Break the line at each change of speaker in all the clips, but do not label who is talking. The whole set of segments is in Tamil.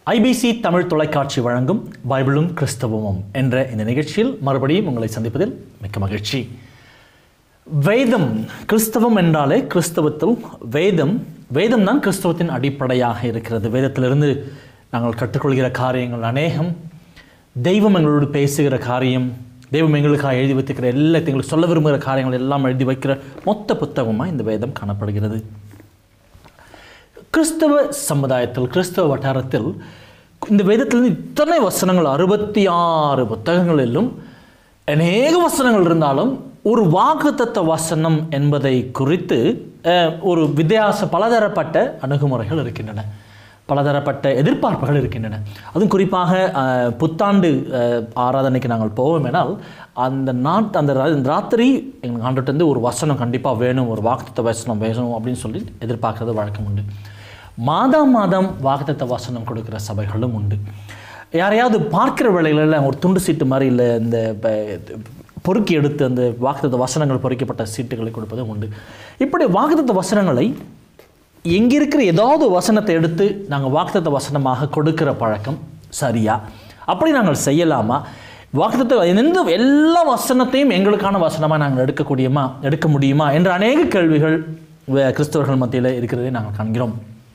ஐபிசி தமிழ் தொலைக்காட்சி வழங்கும் பைபிளும் கிறிஸ்தவமும் என்ற இந்த நிகழ்ச்சியில் மறுபடியும் உங்களை சந்திப்பதில் மிக்க மகிழ்ச்சி வேதம் கிறிஸ்தவம் என்றாலே கிறிஸ்தவத்தில் வேதம் வேதம் தான் கிறிஸ்தவத்தின் அடிப்படையாக இருக்கிறது வேதத்திலிருந்து நாங்கள் கற்றுக்கொள்கிற காரியங்கள் அநேகம் தெய்வம் எங்களோடு பேசுகிற காரியம் தெய்வம் எங்களுக்காக எழுதி வைத்திருக்கிற எல்லாத்தையும் எங்களுக்கு சொல்ல விரும்புகிற காரியங்கள் எல்லாம் எழுதி வைக்கிற மொத்த புத்தகமாக இந்த வேதம் காணப்படுகிறது கிறிஸ்தவ சமுதாயத்தில் கிறிஸ்தவ வட்டாரத்தில் இந்த வேதத்திலிருந்து இத்தனை வசனங்கள் அறுபத்தி ஆறு புத்தகங்களிலும் அநேக வசனங்கள் இருந்தாலும் ஒரு வாக்குத்தத்த வசனம் என்பதை குறித்து அஹ், ஒரு வித்தியாச பலதரப்பட்ட அணுகுமுறைகள் இருக்கின்றன பலதரப்பட்ட எதிர்பார்ப்புகள் இருக்கின்றன அதுவும் குறிப்பாக அஹ், புத்தாண்டு அஹ், ஆராதனைக்கு நாங்கள் போவோம் என்றால் அந்த நாட் அந்த ரா- ராத்திரி எங்களுக்கு ஆண்டுட்டு வந்து ஒரு வசனம் கண்டிப்பாக வேணும் ஒரு வாக்குத்தத்த வசனம் வேணும் அப்படின்னு சொல்லி எதிர்பார்க்கறது வழக்கம் உண்டு மாதம் மாதம் வாக்குத்தத்த வசனம் கொடுக்குற சபைகளும் உண்டு யாரையாவது பார்க்கிற வேளைகளில் ஒரு துண்டு சீட்டு மாதிரி இல்லை இந்த ப- பொறுக்கி எடுத்து அந்த வாக்குத்தத்த வசனங்கள் பொறிக்கப்பட்ட சீட்டுகளை கொடுப்பதும் உண்டு இப்படி வாக்குத்தத்த வசனங்களை எங்கே இருக்கிற ஏதாவது வசனத்தை எடுத்து நாங்கள் வாக்குத்தத்த வசனமாக கொடுக்கிற பழக்கம் சரியா அப்படி நாங்கள் செய்யலாமா வாக்குத்தத்த எந்த எல்லா வசனத்தையும் எங்களுக்கான வசனமாக நாங்கள் எடுக்கக்கூடியமா எடுக்க முடியுமா என்ற அநேக கேள்விகள் வே- கிறிஸ்தவர்கள் மத்தியில் இருக்கிறதை நாங்கள் காண்கிறோம்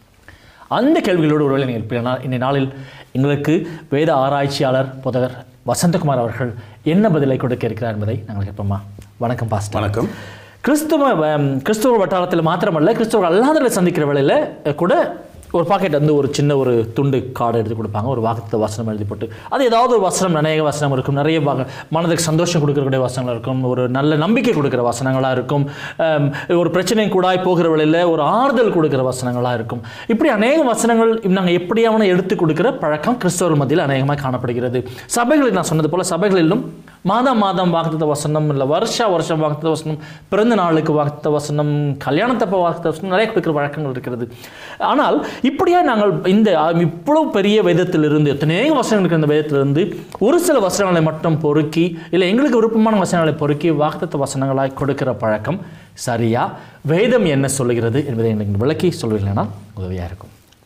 அந்த கேள்விகளோடு ஒருவேளை நீங்கள் எழுப்பினால் இந்த நாளில் எங்களுக்கு வேத ஆராய்ச்சியாளர் புதகர் வசந்தகுமார் அவர்கள் என்ன பதிலை கொடுக்க இருக்கிறார் என்பதை நாங்கள் கேட்போமா வணக்கம் பாஸ்டர்
வணக்கம்
கிறிஸ்துவ ஹம், கிறிஸ்துவ வட்டாரத்தில் மாத்திரமல்ல கிறிஸ்துவ அல்லாதவர்களை சந்திக்கிற வேளையில் அஹ், கூட ஒரு பாக்கெட் வந்து ஒரு சின்ன ஒரு துண்டு கார்டு எடுத்து கொடுப்பாங்க ஒரு வாக்குத்த வசனம் எழுதி போட்டு அது ஏதாவது ஒரு வசனம் அநேக வசனம் இருக்கும் நிறைய வக- மனதுக்கு சந்தோஷம் கொடுக்கக்கூடிய வசனங்கள் இருக்கும் ஒரு நல்ல நம்பிக்கை கொடுக்குற வசனங்களாக இருக்கும் ஹம், ஒரு பிரச்சனை கூடாய் போகிற வேளையில் ஒரு ஆறுதல் கொடுக்குற வசனங்களாக இருக்கும் இப்படி அநேக வசனங்கள் நாங்கள் எப்படியாவது எடுத்து கொடுக்குற பழக்கம் கிறிஸ்தவர்கள் மத்தியில் அநேகமாக காணப்படுகிறது சபைகளில் நான் சொன்னது போல சபைகளிலும் மாதம் மாதம் வாக்குத்த வசனம் இல்லை வருஷா வருஷம் வாக்குத்த வசனம் பிறந்த நாளுக்கு வாக்குத்த வசனம் கல்யாணத்தப்ப வாக்குத்த வசனம் நிறைய கொடுக்குற வழக்கங்கள் இருக்கிறது ஆனால் இப்படியே நாங்கள் இந்த அஹ், இவ்வளவு பெரிய வேதத்திலிருந்து எத்தனையோ வசனங்கள் இருக்கிற இந்த வேதத்திலிருந்து ஒரு சில வசனங்களை மட்டும் பொறுக்கி இல்லை எங்களுக்கு விருப்பமான வசனங்களை பொறுக்கி வாக்குத்த வசனங்களாய் கொடுக்கிற பழக்கம் சரியா வேதம் என்ன சொல்லுகிறது என்பதை எனக்கு விளக்கி சொல்வீங்கன்னா உதவியாக இருக்கும்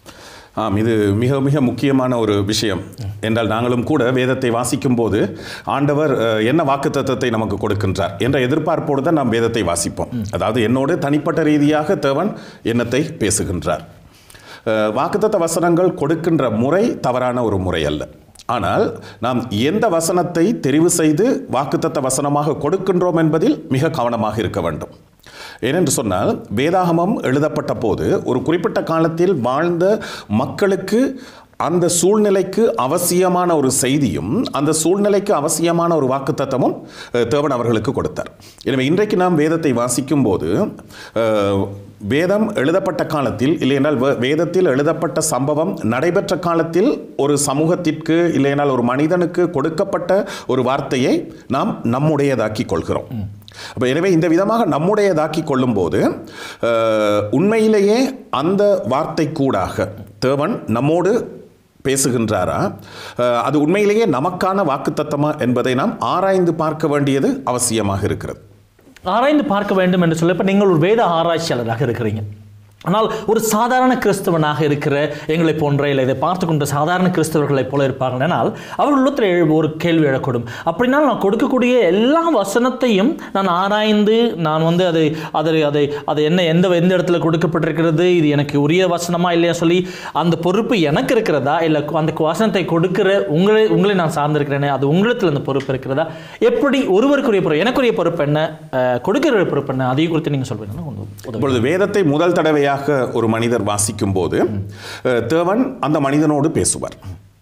ஆம் இது மிக மிக முக்கியமான ஒரு விஷயம் என்றால் நாங்களும் கூட வேதத்தை வாசிக்கும் போது ஆண்டவர் அஹ், என்ன வாக்குத்தத்தத்தை நமக்கு கொடுக்கின்றார் என்ற எதிர்பார்ப்போடு தான் நாம் வேதத்தை வாசிப்போம் அதாவது என்னோடு தனிப்பட்ட ரீதியாக தேவன் என்னத்தை பேசுகின்றார் அஹ், வாக்குத்தத்த வசனங்கள் கொடுக்கின்ற முறை தவறான ஒரு முறை அல்ல ஆனால் நாம் எந்த வசனத்தை தெரிவு செய்து வாக்குத்தத்த வசனமாக கொடுக்கின்றோம் என்பதில் மிக கவனமாக இருக்க வேண்டும் ஏனென்று சொன்னால் வேதாகமம் எழுதப்பட்ட போது ஒரு குறிப்பிட்ட காலத்தில் வாழ்ந்த மக்களுக்கு அந்த சூழ்நிலைக்கு அவசியமான ஒரு செய்தியும் அந்த சூழ்நிலைக்கு அவசியமான ஒரு வாக்குத்தத்தமும் அஹ், தேவன் அவர்களுக்கு கொடுத்தார் எனவே இன்றைக்கு நாம் வேதத்தை வாசிக்கும் போது அஹ், வேதம் எழுதப்பட்ட காலத்தில் இல்லையென்றால் வே- வேதத்தில் எழுதப்பட்ட சம்பவம் நடைபெற்ற காலத்தில் ஒரு சமூகத்திற்கு இல்லையென்றால் ஒரு மனிதனுக்கு கொடுக்கப்பட்ட ஒரு வார்த்தையை நாம் நம்முடையதாக்கிக் கொள்கிறோம் அப்ப எனவே இந்த விதமாக நம்முடையதாக்கி கொள்ளும்போது அஹ், உண்மையிலேயே அந்த வார்த்தை கூடாக தேவன் நம்மோடு பேசுகின்றாரா அஹ், அது உண்மையிலேயே நமக்கான வாக்குத்தத்தமா என்பதை நாம் ஆராய்ந்து பார்க்க வேண்டியது அவசியமாக இருக்கிறது
ஆராய்ந்து பார்க்க வேண்டும் என்று சொல்ல இப்போ நீங்கள் ஒரு வேத ஆராய்ச்சியாளராக இருக்கிறீங்க ஆனால் ஒரு சாதாரண கிறிஸ்தவனாக இருக்கிற எங்களை போன்ற இல்லை இதை பார்த்து கொண்ட சாதாரண கிறிஸ்தவர்களைப் போல இருப்பார்கள் ஆனால் அவர்களுடைய ஒரு கேள்வி எழக்கூடும் அப்படின்னா நான் கொடுக்கக்கூடிய எல்லா வசனத்தையும் நான் ஆராய்ந்து நான் வந்து அதை அதை அதை அதை என்ன எந்த எந்த இடத்துல கொடுக்கப்பட்டிருக்கிறது இது எனக்கு உரிய வசனமா இல்லையா சொல்லி அந்த பொறுப்பு எனக்கு இருக்கிறதா இல்லை அந்த வசனத்தை கொடுக்கிற உங்களை உங்களை நான் சார்ந்திருக்கிறேனே அது உங்களிடத்தில் அந்த பொறுப்பு இருக்கிறதா எப்படி ஒருவருக்குரிய பொறுப்பு எனக்குரிய பொறுப்பு என்ன அஹ், கொடுக்கிற பொறுப்பு என்ன அதை குறித்து நீங்கள் சொல்வீங்கன்னா கொஞ்சம் உதவி
இப்பொழுது வேதத்தை முதல் தடவையாக ஒரு மனிதர் வாசிக்கும் போது அஹ், தேவன் அந்த மனிதனோடு பேசுவார்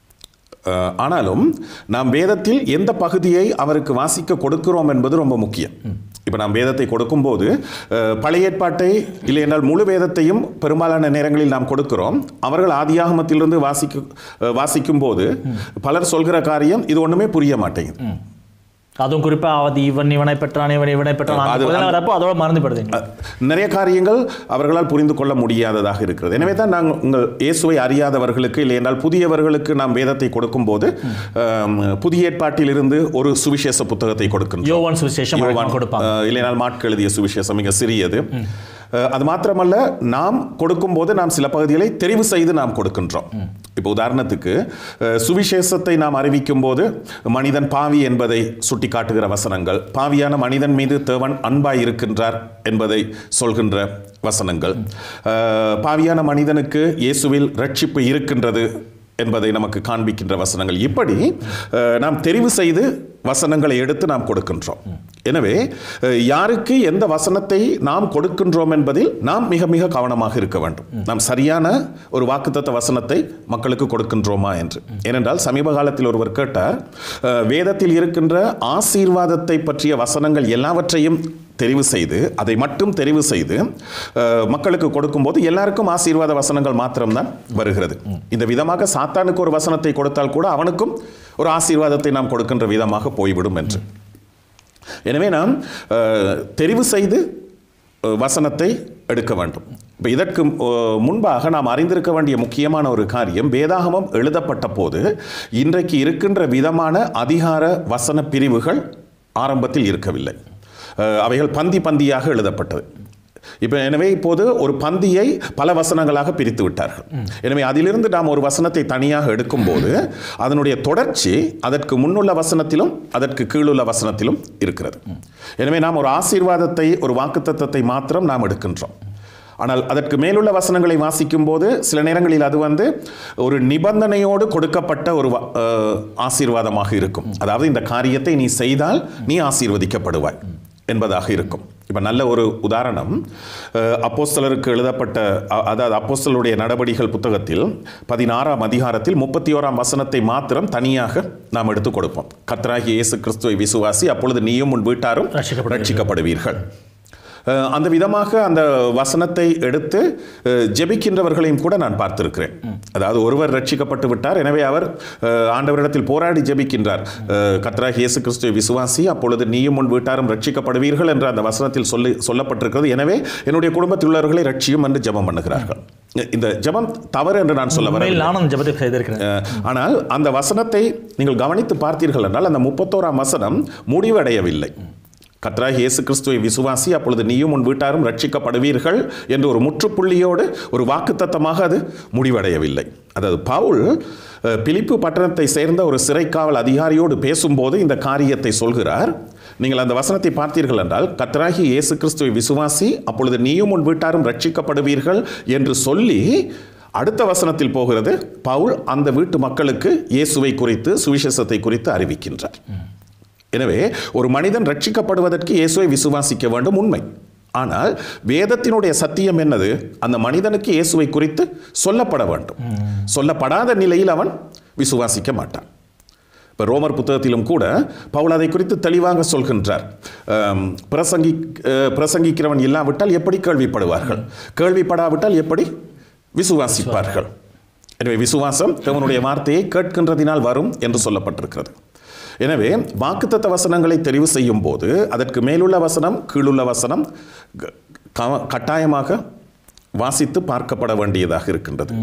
அஹ், ஆனாலும் நாம் வேதத்தில் எந்த பகுதியை அவருக்கு வாசிக்க கொடுக்கிறோம் என்பது ரொம்ப முக்கியம் இப்போ நாம் வேதத்தை கொடுக்கும்போது அஹ், பழைய ஏற்பாட்டை இல்லை என்றால் முழு வேதத்தையும் பெரும்பாலான நேரங்களில் நாம் கொடுக்கிறோம் அவர்கள் ஆதியாகமத்திலிருந்து வாசிக்க அஹ், வாசிக்கும் போது பலர் சொல்கிற காரியம் இது ஒன்றுமே புரிய மாட்டேங்குது
அதுவும் குறிப்பா அது இவன் இவனை பெற்றான் இவன் இவனை பெற்றான் அந்த
அது-
பகுதியில் வரப்போ அதோட மறந்துப்படுதுங்க
நிறைய காரியங்கள் அவர்களால் புரிந்து கொள்ள முடியாததாக இருக்கிறது எனவே தான் நாங்கள் உங்கள் இயேசுவை அறியாதவர்களுக்கு இல்லை என்றால் புதியவர்களுக்கு நாம் வேதத்தை கொடுக்கும்போது ஆம், புதிய ஏற்பாட்டிலிருந்து ஒரு சுவிசேஷ புத்தகத்தை கொடுக்கின்றோம்
யோவான் சுவிசேஷம்
யோவான்,
வழக்கமா கொடுப்பாங்க
அஹ், இல்லைனால் மாட்கு எழுதிய சுவிசேஷம் மிக சிறியது அஹ், அது மாத்திரமல்ல நாம் கொடுக்கும்போது நாம் சில பகுதிகளை தெரிவு செய்து நாம் கொடுக்கின்றோம் இப்போ உதாரணத்துக்கு அஹ், சுவிசேஷத்தை நாம் அறிவிக்கும் போது மனிதன் பாவி என்பதை சுட்டி காட்டுகிற வசனங்கள் பாவியான மனிதன் மீது தேவன் அன்பாய் இருக்கின்றார் என்பதை சொல்கின்ற வசனங்கள் அஹ், பாவியான மனிதனுக்கு இயேசுவில் ரட்சிப்பு இருக்கின்றது என்பதை நமக்கு காண்பிக்கின்ற வசனங்கள் இப்படி அஹ், நாம் தெரிவு செய்து வசனங்களை எடுத்து நாம் கொடுக்கின்றோம் எனவே அஹ், யாருக்கு எந்த வசனத்தை நாம் கொடுக்கின்றோம் என்பதில் நாம் மிக மிக கவனமாக இருக்க வேண்டும் நாம் சரியான ஒரு வாக்குத்தத்த வசனத்தை மக்களுக்கு கொடுக்கின்றோமா என்று ஏனென்றால் சமீப காலத்தில் ஒருவர் கேட்டார் அஹ், வேதத்தில் இருக்கின்ற ஆசீர்வாதத்தை பற்றிய வசனங்கள் எல்லாவற்றையும் தெரிவு செய்து அதை மட்டும் தெரிவு செய்து அஹ், மக்களுக்கு கொடுக்கும்போது எல்லாருக்கும் ஆசீர்வாத வசனங்கள் மாத்திரம்தான் வருகிறது இந்த விதமாக சாத்தானுக்கு ஒரு வசனத்தை கொடுத்தால் கூட அவனுக்கும் ஒரு ஆசீர்வாதத்தை நாம் கொடுக்கின்ற விதமாக போய்விடும் என்று எனவே நாம் அஹ், தெரிவு செய்து அஹ், வசனத்தை எடுக்க வேண்டும் இப்போ இதற்கு அஹ், முன்பாக நாம் அறிந்திருக்க வேண்டிய முக்கியமான ஒரு காரியம் வேதாகமம் எழுதப்பட்ட போது இன்றைக்கு இருக்கின்ற விதமான அதிகார வசன பிரிவுகள் ஆரம்பத்தில் இருக்கவில்லை அஹ், அவைகள் பந்தி பந்தியாக எழுதப்பட்டது இப்போ எனவே இப்போது ஒரு பந்தியை பல வசனங்களாக பிரித்து விட்டார்கள் எனவே அதிலிருந்து நாம் ஒரு வசனத்தை தனியாக எடுக்கும்போது அதனுடைய தொடர்ச்சி அதற்கு முன்னுள்ள வசனத்திலும் அதற்கு கீழுள்ள வசனத்திலும் இருக்கிறது எனவே நாம் ஒரு ஆசீர்வாதத்தை ஒரு வாக்குத்தத்தத்தை மாத்திரம் நாம் எடுக்கின்றோம் ஆனால் அதற்கு மேலுள்ள வசனங்களை வாசிக்கும் போது சில நேரங்களில் அது வந்து ஒரு நிபந்தனையோடு கொடுக்கப்பட்ட ஒரு வ- அஹ், ஆசீர்வாதமாக இருக்கும் அதாவது இந்த காரியத்தை நீ செய்தால் நீ ஆசீர்வதிக்கப்படுவாய் என்பதாக இருக்கும் இப்போ நல்ல ஒரு உதாரணம் அஹ், அப்போஸ்தலருக்கு எழுதப்பட்ட அ- அதாவது அப்போஸ்தலருடைய நடபடிகள் புத்தகத்தில் பதினாறாம் அதிகாரத்தில் முப்பத்தி ஓராம் வசனத்தை மாத்திரம் தனியாக நாம் எடுத்து கொடுப்போம் கர்த்தராகிய இயேசு கிறிஸ்துவை விசுவாசி அப்பொழுது நீயும் உன் வீட்டாரும்
ரட்சிக்கப்படுவீர்கள்.
ரட்சிக்கப்படுவீர்கள் அஹ், அந்த விதமாக அந்த வசனத்தை எடுத்து அஹ், ஜெபிக்கின்றவர்களையும் கூட நான் பார்த்திருக்கிறேன் அதாவது ஒருவர் ரட்சிக்கப்பட்டு விட்டார் எனவே அவர் அஹ், ஆண்டவரிடத்தில் போராடி ஜெபிக்கின்றார் அஹ், கர்த்தராகிய இயேசு கிறிஸ்துவை விசுவாசி அப்பொழுது நீயும் உன் வீட்டாரும் ரட்சிக்கப்படுவீர்கள் என்று அந்த வசனத்தில் சொல்லி சொல்லப்பட்டிருக்கிறது எனவே என்னுடைய குடும்பத்தில் உள்ளவர்களை ரட்சியும் என்று ஜெபம் பண்ணுகிறார்கள் இந்த ஜெபம் தவறு என்று நான் சொல்ல வரவில்லை
உண்மையில் நானும் ஜெபத்தை செய்திருக்கிறேன்
அஹ், ஆனால் அந்த வசனத்தை நீங்கள் கவனித்து பார்த்தீர்கள் என்றால் அந்த முப்பத்தோராம் வசனம் முடிவடையவில்லை கர்த்தராகிய இயேசு கிறிஸ்துவை விசுவாசி அப்பொழுது நீயும் உன் வீட்டாரும் ரட்சிக்கப்படுவீர்கள் என்று ஒரு முற்றுப்புள்ளியோடு ஒரு வாக்குத்தத்தமாக அது முடிவடையவில்லை அதாவது பவுல் அஹ், பிலிப்பு பட்டணத்தை சேர்ந்த ஒரு சிறைக்காவல் அதிகாரியோடு பேசும்போது இந்த காரியத்தை சொல்கிறார் நீங்கள் அந்த வசனத்தை பார்த்தீர்கள் என்றால் கர்த்தராகிய இயேசு கிறிஸ்துவை விசுவாசி அப்பொழுது நீயும் உன் வீட்டாரும் ரட்சிக்கப்படுவீர்கள் என்று சொல்லி அடுத்த வசனத்தில் போகிறது பவுல் அந்த வீட்டு மக்களுக்கு இயேசுவை குறித்து சுவிசேஷத்தை குறித்து அறிவிக்கின்றார் எனவே ஒரு மனிதன் ரட்சிக்கப்படுவதற்கு இயேசுவை விசுவாசிக்க வேண்டும் உண்மை ஆனால் வேதத்தினுடைய சத்தியம் என்னது அந்த மனிதனுக்கு இயேசுவை குறித்து சொல்லப்பட வேண்டும் சொல்லப்படாத நிலையில் அவன் விசுவாசிக்க மாட்டான் இப்போ ரோமர் புத்தகத்திலும் கூட பவுல் அதை குறித்து தெளிவாக சொல்கின்றார் ஆம், பிரசங்கி அஹ், பிரசங்கிக்கிறவன் இல்லாவிட்டால் எப்படி கேள்விப்படுவார்கள் கேள்விப்படாவிட்டால் எப்படி விசுவாசிப்பார்கள் எனவே விசுவாசம் தேவனுடைய வார்த்தையை கேட்கின்றதினால் வரும் என்று சொல்லப்பட்டிருக்கிறது எனவே வாக்குத்தத்த வசனங்களை தெரிவு செய்யும் போது அதற்கு மேலுள்ள வசனம் கீழுள்ள வசனம் க- க- கட்டாயமாக வாசித்து பார்க்கப்பட வேண்டியதாக இருக்கின்றது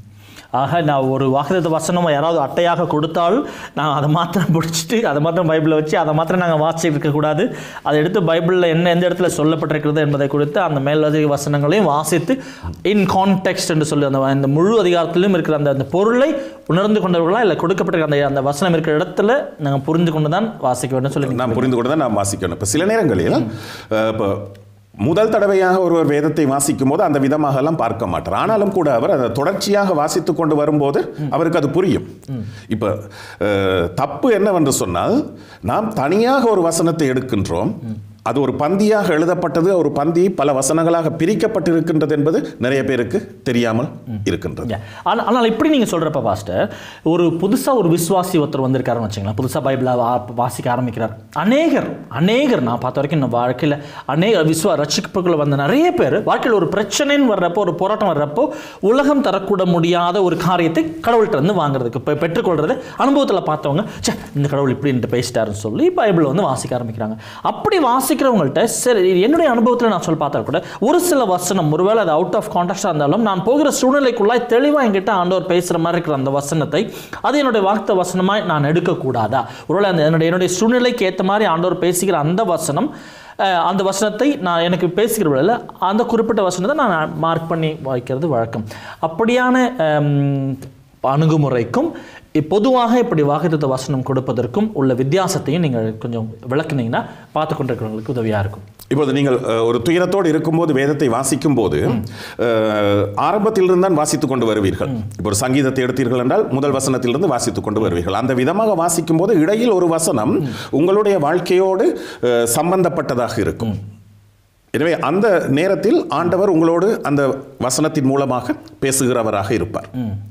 ஆக நான் ஒரு வாக்குத்த வசனம் யாராவது அட்டையாக கொடுத்தால் நான் அதை மாத்திரம் பிடிச்சிட்டு அதை மாத்திரம் பைபிளில் வச்சு அதை மாத்திரம் நாங்கள் வாசிச்சுட்டு இருக்கக்கூடாது அதை எடுத்து பைபிளில் என்ன எந்த இடத்துல சொல்லப்பட்டிருக்கிறது என்பதை குறித்து அந்த மேலதிக வசனங்களையும் வாசித்து இன் கான்டெக்ஸ்ட் என்று சொல்லி அந்த அந்த முழு அதிகாரத்திலும் இருக்கிற அந்த அந்த பொருளை உணர்ந்து கொண்டவர்களா இல்லை கொடுக்கப்பட்டிருக்க அந்த அந்த வசனம் இருக்கிற இடத்துல நாங்கள் புரிந்து கொண்டு தான் வாசிக்க வேண்டும் சொல்லி
நாம் புரிந்து கொண்டு தான் நாம் வாசிக்கணும் இப்போ சில நேரங்களில் அஹ், இப்போ முதல் தடவையாக ஒருவர் வேதத்தை வாசிக்கும் போது அந்த விதமாக எல்லாம் பார்க்க மாட்டார் ஆனாலும் கூட அவர் அதை தொடர்ச்சியாக வாசித்து கொண்டு வரும்போது அவருக்கு அது புரியும் இப்போ அஹ், தப்பு என்னவென்று சொன்னால் நாம் தனியாக ஒரு வசனத்தை எடுக்கின்றோம் அது ஒரு பந்தியாக எழுதப்பட்டது ஒரு பந்தி பல வசனங்களாக பிரிக்கப்பட்டிருக்கின்றது என்பது நிறைய பேருக்கு தெரியாமல் இருக்கின்றது
Yeah. ஆனா- ஆனால் இப்படி நீங்கள் சொல்கிறப்ப பாஸ்டர் ஒரு புதுசாக ஒரு விசுவாசி ஒருத்தர் வந்திருக்காருன்னு வச்சுங்களேன் புதுசாக பைபிளை வா- வாசிக்க ஆரம்பிக்கிறார் அநேகர் அநேகர் நான் பார்த்த வரைக்கும் இந்த வாழ்க்கையில் அநேக விஸ்வா ரட்சிப்புக்குள்ள வந்த நிறைய பேர் வாழ்க்கையில் ஒரு பிரச்சனைன்னு வர்றப்போ ஒரு போராட்டம் வர்றப்போ உலகம் தரக்கூட முடியாத ஒரு காரியத்தை கடவுள்கிட்ட இருந்து வாங்குறதுக்கு இப்போ பெற்றுக்கொள்றது அனுபவத்தில் பார்த்தவங்க ச்சே இந்த கடவுள் இப்படி என்று பேசிட்டாருன்னு சொல்லி பைபிளை வந்து வாசிக்க ஆரம்பிக்கிறாங்க அப்படி வாசிக்கிறவங்கள்ட்ட சரி இது என்னுடைய அனுபவத்தில் நான் சொல்லி பார்த்தா கூட ஒரு சில வசனம் ஒருவேளை அது அவுட் ஆஃப் கான்டாக்டாக இருந்தாலும் நான் போகிற சூழ்நிலைக்குள்ளாய் தெளிவாக என்கிட்ட ஆண்டவர் பேசுகிற மாதிரி இருக்கிற அந்த வசனத்தை அது என்னுடைய வார்த்தை வசனமாய் நான் எடுக்கக்கூடாதா ஒருவேளை அந்த என்னுடைய என்னுடைய சூழ்நிலைக்கு ஏற்ற மாதிரி ஆண்டவர் பேசுகிற அந்த வசனம் அஹ், அந்த வசனத்தை நான் எனக்கு பேசுகிற வேளையில் அந்த குறிப்பிட்ட வசனத்தை நான் மார்க் பண்ணி வைக்கிறது வழக்கம் அப்படியான ஹம், அணுகுமுறைக்கும் இ- பொதுவாக இப்படி வாக்குத்தத்த வசனம் கொடுப்பதற்கும் உள்ள வித்தியாசத்தையும் நீங்கள் கொஞ்சம் விளக்குனீங்கன்னா பார்த்து கொண்டிருக்கிறவங்களுக்கு உதவியாக இருக்கும்
இப்போது நீங்கள் அஹ், ஒரு துயரத்தோடு இருக்கும்போது வேதத்தை வாசிக்கும் போது அஹ், ஆரம்பத்திலிருந்து தான் வாசித்துக் கொண்டு வருவீர்கள் இப்போ ஒரு சங்கீதத்தை எடுத்தீர்கள் என்றால் முதல் வசனத்திலிருந்து வாசித்துக் கொண்டு வருவீர்கள் அந்த விதமாக வாசிக்கும் போது இடையில் ஒரு வசனம் உங்களுடைய வாழ்க்கையோடு அஹ், சம்பந்தப்பட்டதாக இருக்கும் எனவே அந்த நேரத்தில் ஆண்டவர் உங்களோடு அந்த வசனத்தின் மூலமாக பேசுகிறவராக இருப்பார்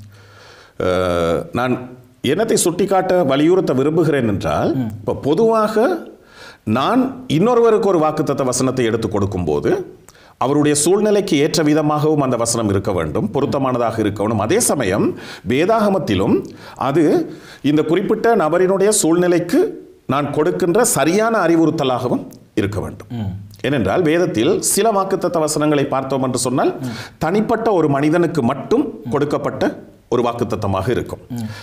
அஹ், நான் என்னத்தை சுட்டிக்காட்ட வலியுறுத்த விரும்புகிறேன் என்றால் இப்போ பொதுவாக நான் இன்னொருவருக்கு ஒரு வாக்குத்தத்த வசனத்தை எடுத்து கொடுக்கும்போது அவருடைய சூழ்நிலைக்கு ஏற்ற விதமாகவும் அந்த வசனம் இருக்க வேண்டும் பொருத்தமானதாக இருக்க வேண்டும் அதே சமயம் வேதாகமத்திலும் அது இந்த குறிப்பிட்ட நபரினுடைய சூழ்நிலைக்கு நான் கொடுக்கின்ற சரியான அறிவுறுத்தலாகவும் இருக்க வேண்டும் ஏனென்றால் வேதத்தில் சில வாக்குத்தத்த வசனங்களை பார்த்தோம் என்று சொன்னால் தனிப்பட்ட ஒரு மனிதனுக்கு மட்டும் கொடுக்கப்பட்ட ஒரு வாக்குத்தத்தமாக இருக்கும்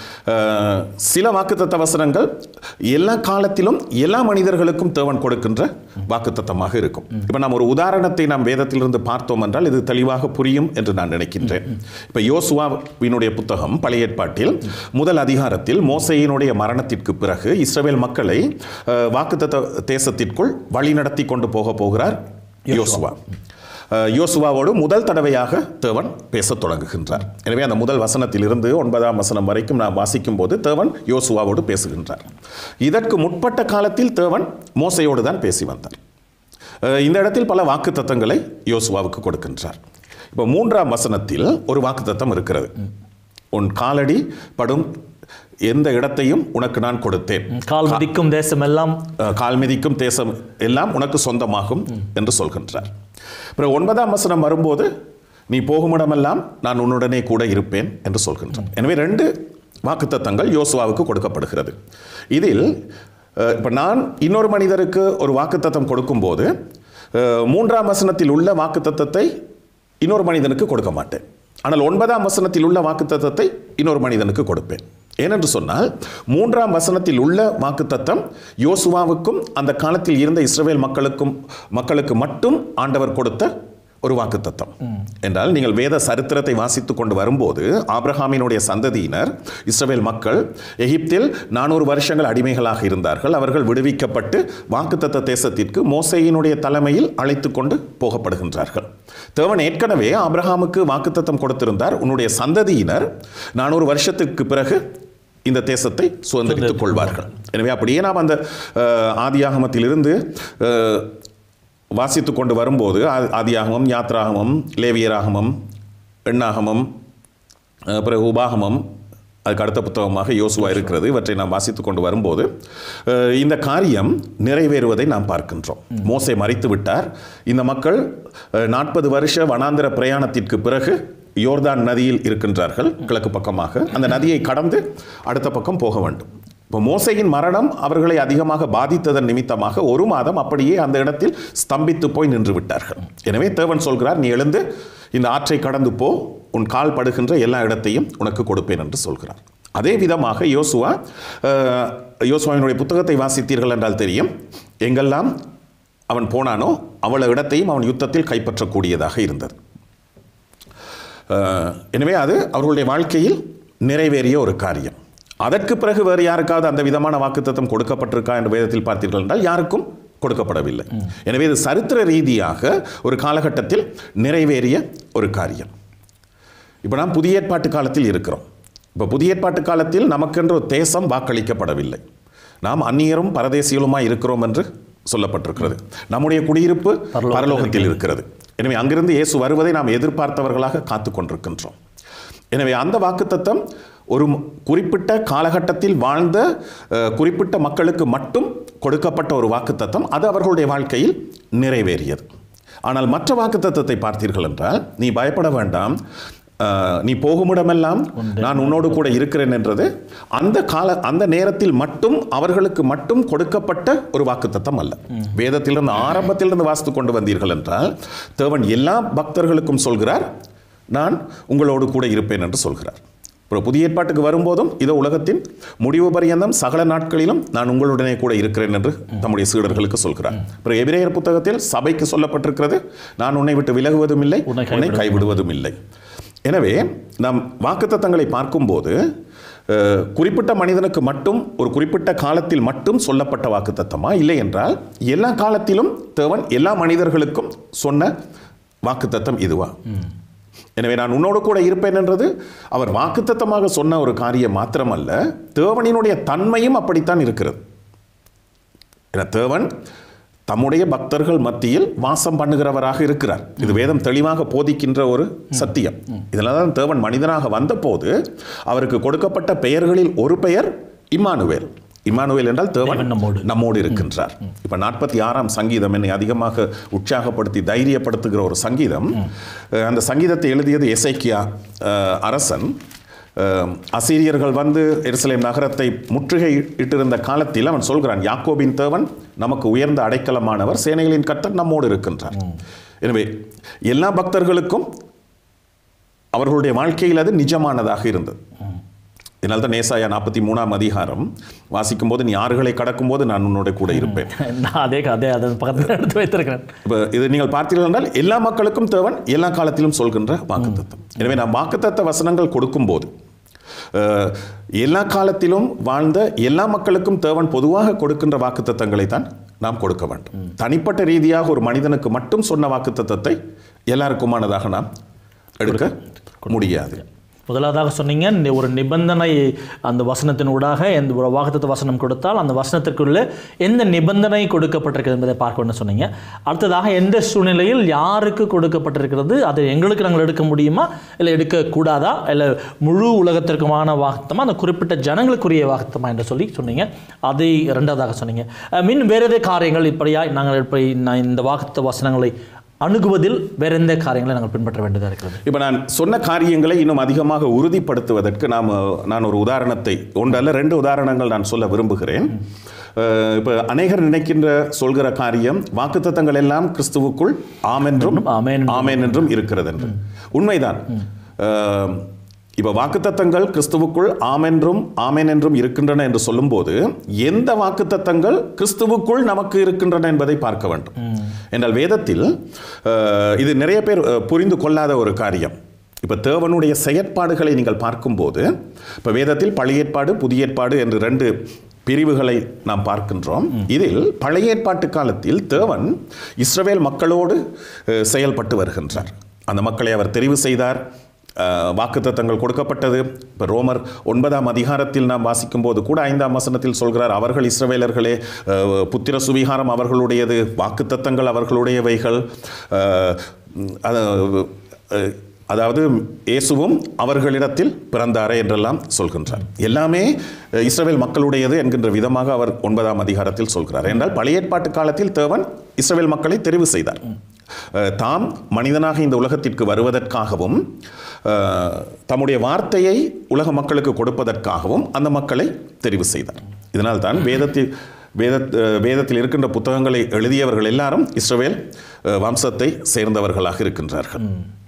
அஹ், சில வாக்குத்தத்த வசனங்கள் எல்லா காலத்திலும் எல்லா மனிதர்களுக்கும் தேவன் கொடுக்கின்ற வாக்குத்தத்தமாக இருக்கும் இப்போ நாம் ஒரு உதாரணத்தை நாம் வேதத்திலிருந்து பார்த்தோம் என்றால் இது தெளிவாக புரியும் என்று நான் நினைக்கின்றேன் இப்போ யோசுவாவினுடைய புத்தகம் பழைய ஏற்பாட்டில் முதல் அதிகாரத்தில் மோசையினுடைய மரணத்திற்கு பிறகு இஸ்ரவேல் மக்களை அஹ், வாக்குத்தத்த தேசத்திற்குள் வழிநடத்தி கொண்டு போக போகிறார் யோசுவா அஹ், யோசுவாவோடு முதல் தடவையாக தேவன் பேசத் தொடங்குகின்றார் எனவே அந்த முதல் வசனத்திலிருந்து ஒன்பதாம் வசனம் வரைக்கும் நாம் வாசிக்கும் போது தேவன் யோசுவாவோடு பேசுகின்றார் இதற்கு முற்பட்ட காலத்தில் தேவன் மோசையோடு தான் பேசி வந்தார் அஹ், இந்த இடத்தில் பல வாக்குத்தத்தங்களை யோசுவாவுக்கு கொடுக்கின்றார் இப்போ மூன்றாம் வசனத்தில் ஒரு வாக்குத்தத்தம் இருக்கிறது உன் காலடி படும் எந்த இடத்தையும் உனக்கு நான் கொடுத்தேன்
கால் மதிக்கும் தேசம் எல்லாம்
அஹ், கால் மிதிக்கும் தேசம் எல்லாம் உனக்கு சொந்தமாகும் என்று சொல்கின்றார் அப்புறம் ஒன்பதாம் வசனம் வரும்போது நீ போகுமிடமெல்லாம் நான் உன்னுடனே கூட இருப்பேன் என்று சொல்கின்றார் எனவே ரெண்டு வாக்குத்தத்தங்கள் யோசுவாவுக்கு கொடுக்கப்படுகிறது இதில் அஹ், இப்ப நான் இன்னொரு மனிதருக்கு ஒரு வாக்குத்தத்தம் கொடுக்கும்போது அஹ், மூன்றாம் வசனத்தில் உள்ள வாக்குத்தத்தத்தை இன்னொரு மனிதனுக்கு கொடுக்க மாட்டேன் ஆனால் ஒன்பதாம் வசனத்தில் உள்ள வாக்குத்தத்தத்தை இன்னொரு மனிதனுக்கு கொடுப்பேன் ஏனென்று சொன்னால் மூன்றாம் வசனத்தில் உள்ள வாக்குத்தத்தம் யோசுவாவுக்கும் அந்த காலத்தில் இருந்த இஸ்ரவேல் மக்களுக்கும் மக்களுக்கு மட்டும் ஆண்டவர் கொடுத்த ஒரு வாக்குத்தத்தம் என்றால் நீங்கள் வேத சரித்திரத்தை வாசித்துக் கொண்டு வரும்போது ஆபிரகாமினுடைய சந்ததியினர் இஸ்ரவேல் மக்கள் எகிப்தில் நானூறு வருஷங்கள் அடிமைகளாக இருந்தார்கள் அவர்கள் விடுவிக்கப்பட்டு வாக்குத்தத்த தேசத்திற்கு மோசையினுடைய தலைமையில் அழைத்து கொண்டு போகப்படுகின்றார்கள் தேவன் ஏற்கனவே ஆபிரகாமுக்கு வாக்குத்தத்தம் கொடுத்திருந்தார் உன்னுடைய சந்ததியினர் நானூறு வருஷத்துக்கு பிறகு இந்த தேசத்தை சுதந்திரித்துக் கொள்வார்கள் எனவே அப்படியே நாம் அந்த அஹ், ஆதியாகமத்திலிருந்து அஹ், வாசித்து கொண்டு வரும்போது ஆ- ஆதியாகமம் யாத்ராகமம் லேவியராகமம் எண்ணாகமம் அஹ், பிறகு உபாகமம் அதுக்கு அடுத்த புத்தகமாக யோசுவா இருக்கிறது இவற்றை நாம் வாசித்து கொண்டு வரும்போது அஹ், இந்த காரியம் நிறைவேறுவதை நாம் பார்க்கின்றோம் மோசே மறித்து விட்டார் இந்த மக்கள் நாற்பது வருஷ வனாந்திர பிரயாணத்திற்கு பிறகு யோர்தான் நதியில் இருக்கின்றார்கள் கிழக்கு பக்கமாக அந்த நதியை கடந்து அடுத்த பக்கம் போக வேண்டும் இப்போ மோசையின் மரணம் அவர்களை அதிகமாக பாதித்ததன் நிமித்தமாக ஒரு மாதம் அப்படியே அந்த இடத்தில் ஸ்தம்பித்து போய் நின்று விட்டார்கள் எனவே தேவன் சொல்கிறார் நீ எழுந்து இந்த ஆற்றை கடந்து போ உன் கால் படுகின்ற எல்லா இடத்தையும் உனக்கு கொடுப்பேன் என்று சொல்கிறார் அதே விதமாக யோசுவா அஹ், யோசுவாவினுடைய புத்தகத்தை வாசித்தீர்கள் என்றால் தெரியும் எங்கெல்லாம் அவன் போனானோ அவ்வளவு இடத்தையும் அவன் யுத்தத்தில் கைப்பற்றக்கூடியதாக இருந்தது அஹ், எனவே அது அவர்களுடைய வாழ்க்கையில் நிறைவேறிய ஒரு காரியம் அதற்கு பிறகு வேறு யாருக்காவது அந்த விதமான வாக்குத்தத்தம் கொடுக்கப்பட்டிருக்கா என்று வேதத்தில் பார்த்தீர்கள் என்றால் யாருக்கும் கொடுக்கப்படவில்லை எனவே இது சரித்திர ரீதியாக ஒரு காலகட்டத்தில் நிறைவேறிய ஒரு காரியம் இப்போ நாம் புதிய ஏற்பாட்டு காலத்தில் இருக்கிறோம் இப்போ புதிய ஏற்பாட்டு காலத்தில் நமக்கென்று ஒரு தேசம் வாக்களிக்கப்படவில்லை நாம் அந்நியரும் பரதேசிகளுமாய் இருக்கிறோம் என்று சொல்லப்பட்டிருக்கிறது நம்முடைய குடியிருப்பு
பரலோகத்தில்
பரலோகத்தில் இருக்கிறது எனவே அங்கிருந்து இயேசு வருவதை நாம் எதிர்பார்த்தவர்களாக காத்து கொண்டிருக்கின்றோம் எனவே அந்த வாக்குத்தத்தம் ஒரு ம- குறிப்பிட்ட காலகட்டத்தில் வாழ்ந்த அஹ், குறிப்பிட்ட மக்களுக்கு மட்டும் கொடுக்கப்பட்ட ஒரு வாக்குத்தத்தம் அது அவர்களுடைய வாழ்க்கையில் நிறைவேறியது ஆனால் மற்ற வாக்குத்தத்தத்தை பார்த்தீர்கள் என்றால் நீ பயப்பட வேண்டாம் அஹ், நீ போகுமிடமெல்லாம் நான் உன்னோடு கூட இருக்கிறேன் என்றது அந்த கால அந்த நேரத்தில் மட்டும் அவர்களுக்கு மட்டும் கொடுக்கப்பட்ட ஒரு வாக்குத்தத்தம் அல்ல வேதத்திலிருந்து ஆரம்பத்திலிருந்து வாசித்து கொண்டு வந்தீர்கள் என்றால் தேவன் எல்லா பக்தர்களுக்கும் சொல்கிறார் நான் உங்களோடு கூட இருப்பேன் என்று சொல்கிறார் அப்புறம் புதிய ஏற்பாட்டுக்கு வரும்போதும் இதோ உலகத்தின் முடிவு பரியந்தம் சகல நாட்களிலும் நான் உங்களுடனே கூட இருக்கிறேன் என்று தம்முடைய சீடர்களுக்கு சொல்கிறார் அப்புறம் எபிரேயர் புத்தகத்தில் சபைக்கு சொல்லப்பட்டிருக்கிறது நான் உன்னை விட்டு விலகுவதும் இல்லை
உன்னை
உன்னை கைவிடுவதும் இல்லை எனவே நாம் வாக்குத்தத்தங்களை பார்க்கும்போது அஹ், குறிப்பிட்ட மனிதனுக்கு மட்டும் ஒரு குறிப்பிட்ட காலத்தில் மட்டும் சொல்லப்பட்ட வாக்குத்தத்தமா இல்லை என்றால் எல்லா காலத்திலும் தேவன் எல்லா மனிதர்களுக்கும் சொன்ன வாக்குத்தத்தம் இதுவா எனவே நான் உன்னோடு கூட இருப்பேன் என்றது அவர் வாக்குத்தத்தமாக சொன்ன ஒரு காரியம் மாத்திரமல்ல தேவனினுடைய தன்மையும் அப்படித்தான் இருக்கிறது என தேவன் தம்முடைய பக்தர்கள் மத்தியில் வாசம் பண்ணுகிறவராக இருக்கிறார் இது வேதம் தெளிவாக போதிக்கின்ற ஒரு சத்தியம் இதனால தான் தேவன் மனிதனாக வந்தபோது அவருக்கு கொடுக்கப்பட்ட பெயர்களில் ஒரு பெயர் இம்மானுவேல் இம்மானுவேல் என்றால் தேவன்
தேவன் நம்மோடு.
நம்மோடு இருக்கின்றார் இப்ப நாற்பத்தி ஆறாம் சங்கீதம் என்னை அதிகமாக உற்சாகப்படுத்தி தைரியப்படுத்துகிற ஒரு சங்கீதம் அஹ், அந்த சங்கீதத்தை எழுதியது எசைக்கியா அஹ், அரசன் அஹ், அசீரியர்கள் வந்து எருசலேம் நகரத்தை முற்றுகை இட்டிருந்த காலத்தில் அவன் சொல்கிறான் யாக்கோபின் தேவன் நமக்கு உயர்ந்த அடைக்கலமானவர் சேனைகளின் கர்த்தர் நம்மோடு இருக்கின்றார் எனவே எல்லா பக்தர்களுக்கும் அவர்களுடைய வாழ்க்கையில் அது நிஜமானதாக இருந்தது இதனால தான் நேசாயா நாற்பத்தி மூணாம் அதிகாரம் வாசிக்கும் போது நீ ஆறுகளை கடக்கும் போது நான் உன்னோட கூட இருப்பேன்
நான் அதே அதே அதை பக்கத்தில் எடுத்து வைத்திருக்கிறேன்
இப்போ இது நீங்கள் பார்த்தீர்கள் என்றால் எல்லா மக்களுக்கும் தேவன் எல்லா காலத்திலும் சொல்கின்ற வாக்குத்தத்தம் எனவே நாம் வாக்குத்தத்த வசனங்கள் கொடுக்கும்போது அஹ், எல்லா காலத்திலும் வாழ்ந்த எல்லா மக்களுக்கும் தேவன் பொதுவாக கொடுக்கின்ற வாக்குத்தத்தங்களை தான் நாம் கொடுக்க வேண்டும் தனிப்பட்ட ரீதியாக ஒரு மனிதனுக்கு மட்டும் சொன்ன வாக்குத்தத்தத்தை எல்லாருக்குமானதாக நாம் எடுக்க முடியாது
முதலாவதாக சொன்னீங்க இந்த ஒரு நிபந்தனை அந்த வசனத்தின் ஊடாக எந்த ஒரு வாக்குத்தத்த வசனம் கொடுத்தால் அந்த வசனத்திற்குள்ளே எந்த நிபந்தனை கொடுக்கப்பட்டிருக்கிறது என்பதை பார்க்கணும்னு சொன்னீங்க அடுத்ததாக எந்த சூழ்நிலையில் யாருக்கு கொடுக்கப்பட்டிருக்கிறது அதை எங்களுக்கு நாங்கள் எடுக்க முடியுமா இல்லை எடுக்கக்கூடாதா இல்லை முழு உலகத்திற்குமான வாக்குத்தமா அந்த குறிப்பிட்ட ஜனங்களுக்குரிய வாக்குத்தமா என்று சொல்லி சொன்னீங்க அதை இரண்டாவதாக சொன்னீங்க அஹ், இன்னும் வேறு எதை காரியங்கள் இப்படியா நாங்கள் இப்படி நான் இந்த வாக்குத்த வசனங்களை அணுகுவதில் வேற எந்த காரியங்களை நாங்கள் பின்பற்ற வேண்டியதாக இருக்கிறது
இப்போ நான் சொன்ன காரியங்களை இன்னும் அதிகமாக உறுதிப்படுத்துவதற்கு நாம் நான் ஒரு உதாரணத்தை ஒன்றல்ல ரெண்டு உதாரணங்கள் நான் சொல்ல விரும்புகிறேன் அஹ், இப்போ அநேகர் நினைக்கின்ற சொல்கிற காரியம் வாக்குத்தத்தங்கள் எல்லாம் கிறிஸ்துவுக்குள் ஆமென்றும்
ஆமென்
ஆமென் என்றும் இருக்கிறது என்று உண்மைதான் அஹ், இப்போ வாக்குத்தத்தங்கள் கிறிஸ்துவுக்குள் ஆமென்றும் ஆமென் என்றும் இருக்கின்றன என்று சொல்லும்போது எந்த வாக்குத்தத்தங்கள் கிறிஸ்துவுக்குள் நமக்கு இருக்கின்றன என்பதை பார்க்க வேண்டும் என்றால் வேதத்தில் அஹ், இது நிறைய பேர் அஹ், புரிந்து கொள்ளாத ஒரு காரியம் இப்போ தேவனுடைய செயற்பாடுகளை நீங்கள் பார்க்கும்போது இப்போ வேதத்தில் பழைய ஏற்பாடு புதிய ஏற்பாடு என்று ரெண்டு பிரிவுகளை நாம் பார்க்கின்றோம் இதில் பழைய ஏற்பாட்டு காலத்தில் தேவன் இஸ்ரவேல் மக்களோடு அஹ், செயல்பட்டு வருகின்றார் அந்த மக்களை அவர் தெரிவு செய்தார் அஹ், வாக்குத்தத்தங்கள் கொடுக்கப்பட்டது இப்போ ரோமர் ஒன்பதாம் அதிகாரத்தில் நாம் வாசிக்கும்போது கூட ஐந்தாம் வசனத்தில் சொல்கிறார் அவர்கள் இஸ்ரவேலர்களே அஹ், புத்திர சுவிகாரம் அவர்களுடையது வாக்குத்தத்தங்கள் அவர்களுடையவைகள் அஹ், அது- அஹ், அதாவது இயேசுவும் அவர்களிடத்தில் பிறந்தாரே என்றெல்லாம் சொல்கின்றார் எல்லாமே அஹ், இஸ்ரவேல் மக்களுடையது என்கின்ற விதமாக அவர் ஒன்பதாம் அதிகாரத்தில் சொல்கிறார் என்றால் பழைய ஏற்பாட்டு காலத்தில் தேவன் இஸ்ரவேல் மக்களை தெரிவு செய்தார் அஹ், தாம் மனிதனாக இந்த உலகத்திற்கு வருவதற்காகவும் அஹ், தம்முடைய வார்த்தையை உலக மக்களுக்கு கொடுப்பதற்காகவும் அந்த மக்களை தெரிவு செய்தார் இதனால் தான் வேதத்தில் வேத அஹ், வேதத்தில் இருக்கின்ற புத்தகங்களை எழுதியவர்கள் எல்லாரும் இஸ்ரவேல் அஹ், வம்சத்தை சேர்ந்தவர்களாக இருக்கின்றார்கள்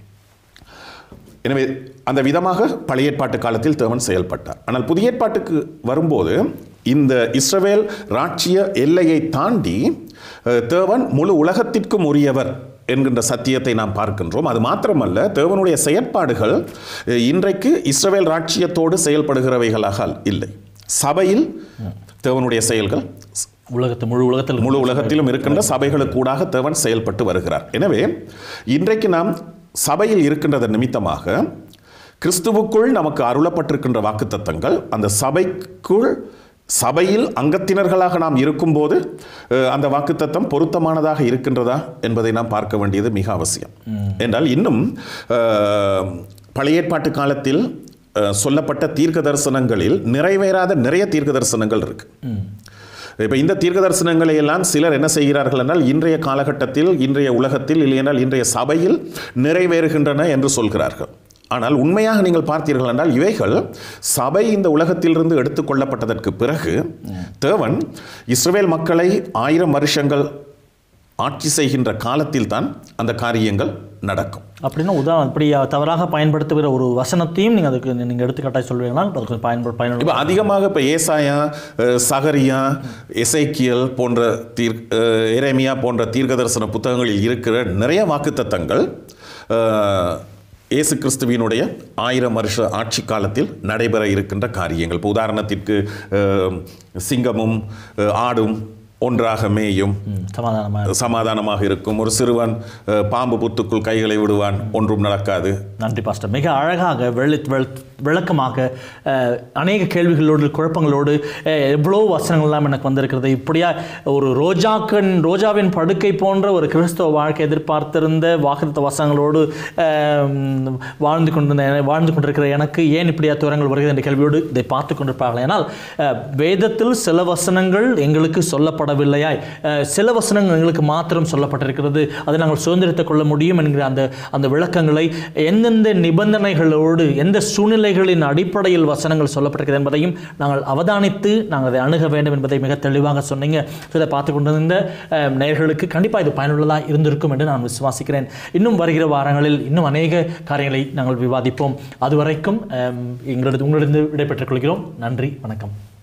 எனவே அந்த விதமாக பழைய ஏற்பாட்டு காலத்தில் தேவன் செயல்பட்டார் ஆனால் புதிய ஏற்பாட்டுக்கு வரும்போது இந்த இஸ்ரவேல் ராட்சிய எல்லையை தாண்டி அஹ், தேவன் முழு உலகத்திற்கும் உரியவர் என்கின்ற சத்தியத்தை நாம் பார்க்கின்றோம் அது மாத்திரமல்ல தேவனுடைய செயற்பாடுகள் அஹ், இன்றைக்கு இஸ்ரவேல் ராட்சியத்தோடு செயல்படுகிறவைகளாக இல்லை சபையில் தேவனுடைய செயல்கள்
உலகத்தை முழு உலகத்தில்
முழு உலகத்திலும் இருக்கின்ற சபைகளுக்கூடாக தேவன் செயல்பட்டு வருகிறார் எனவே இன்றைக்கு நாம் சபையில் இருக்கின்றதன் நிமித்தமாக கிறிஸ்துவுக்குள் நமக்கு அருளப்பட்டிருக்கின்ற வாக்குத்தத்தங்கள் அந்த சபைக்குள் சபையில் அங்கத்தினர்களாக நாம் இருக்கும்போது அஹ், அந்த வாக்குத்தத்தம் பொருத்தமானதாக இருக்கின்றதா என்பதை நாம் பார்க்க வேண்டியது மிக அவசியம் என்றால் இன்னும் அஹ், பழைய ஏற்பாட்டு காலத்தில் அஹ், சொல்லப்பட்ட தீர்க்க தரிசனங்களில் நிறைவேறாத நிறைய தீர்க்க தரிசனங்கள் இருக்கு இப்போ இந்த தீர்க்க தரிசனங்களை எல்லாம் சிலர் என்ன செய்கிறார்கள் என்றால் இன்றைய காலகட்டத்தில் இன்றைய உலகத்தில் இல்லையென்றால் இன்றைய சபையில் நிறைவேறுகின்றன என்று சொல்கிறார்கள் ஆனால் உண்மையாக நீங்கள் பார்த்தீர்கள் என்றால் இவைகள் சபை இந்த உலகத்திலிருந்து எடுத்துக்கொள்ளப்பட்டதற்கு பிறகு தேவன் இஸ்ரவேல் மக்களை ஆயிரம் வருஷங்கள் ஆட்சி செய்கின்ற காலத்தில் தான் அந்த காரியங்கள் நடக்கும்
அப்படின்னா உதாரணம் இப்படி தவறாக பயன்படுத்துகிற ஒரு வசனத்தையும் நீங்கள் அதுக்கு நீங்கள் எடுத்துக்காட்டாய் சொல்வீங்களா அதுக்கு பயன்படு பயன்படு
இப்போ அதிகமாக இப்போ ஏசாயா அஹ், சகரியா எசைக்கியல் போன்ற தீர் அஹ், எரேமியா போன்ற தீர்க்க தரிசன புத்தகங்களில் இருக்கிற நிறைய வாக்குத்தத்தங்கள் அஹ், இயேசு கிறிஸ்துவினுடைய ஆயிரம் வருஷ ஆட்சி காலத்தில் நடைபெற இருக்கின்ற காரியங்கள் இப்போ உதாரணத்திற்கு அஹ், சிங்கமும் அஹ், ஆடும் ஒன்றாக மேயும்
ம், சமாதானமாக
சமாதானமாக இருக்கும் ஒரு சிறுவன் அஹ், பாம்பு புத்துக்குள் கைகளை விடுவான் ஒன்றும் நடக்காது
நன்றி பாஸ்டர் மிக அழகாக வெள்ளி வெள் விளக்கமாக அஹ், அநேக கேள்விகளோடு குழப்பங்களோடு அஹ், எவ்வளோ வசனங்கள்லாம் எனக்கு வந்திருக்கிறது இப்படியா ஒரு ரோஜாக்கன் ரோஜாவின் படுக்கை போன்ற ஒரு கிறிஸ்தவ வாழ்க்கை எதிர்பார்த்திருந்த வாக்குத்த வசனங்களோடு அஹ், வாழ்ந்து கொண்டிருந்த வாழ்ந்து கொண்டிருக்கிற எனக்கு ஏன் இப்படியா துரங்கள் வருகிறது என்ற கேள்வியோடு இதை பார்த்து கொண்டிருப்பார்கள் ஏனால் அஹ், வேதத்தில் சில வசனங்கள் எங்களுக்கு சொல்லப்படவில்லையாய் அஹ், சில வசனங்கள் எங்களுக்கு மாத்திரம் சொல்லப்பட்டிருக்கிறது அதை நாங்கள் சுதந்திரத்தை கொள்ள முடியும் என்கிற அந்த அந்த விளக்கங்களை எந்தெந்த நிபந்தனைகளோடு எந்த சூழ்நிலைகளின் அடிப்படையில் வசனங்கள் சொல்லப்பட்டிருக்கிறது என்பதையும் நாங்கள் அவதானித்து நாங்கள் அதை அணுக வேண்டும் என்பதை மிக தெளிவாக சொன்னீங்க ஸோ இதை பார்த்து கொண்டிருந்த அஹ், நேயர்களுக்கு கண்டிப்பாக இது பயனுள்ளதாக இருந்திருக்கும் என்று நான் விசுவாசிக்கிறேன் இன்னும் வருகிற வாரங்களில் இன்னும் அநேக காரியங்களை நாங்கள் விவாதிப்போம் அதுவரைக்கும் அஹ், எங்களது உங்களிடம் விடைபெற்றுக் கொள்கிறோம் நன்றி வணக்கம்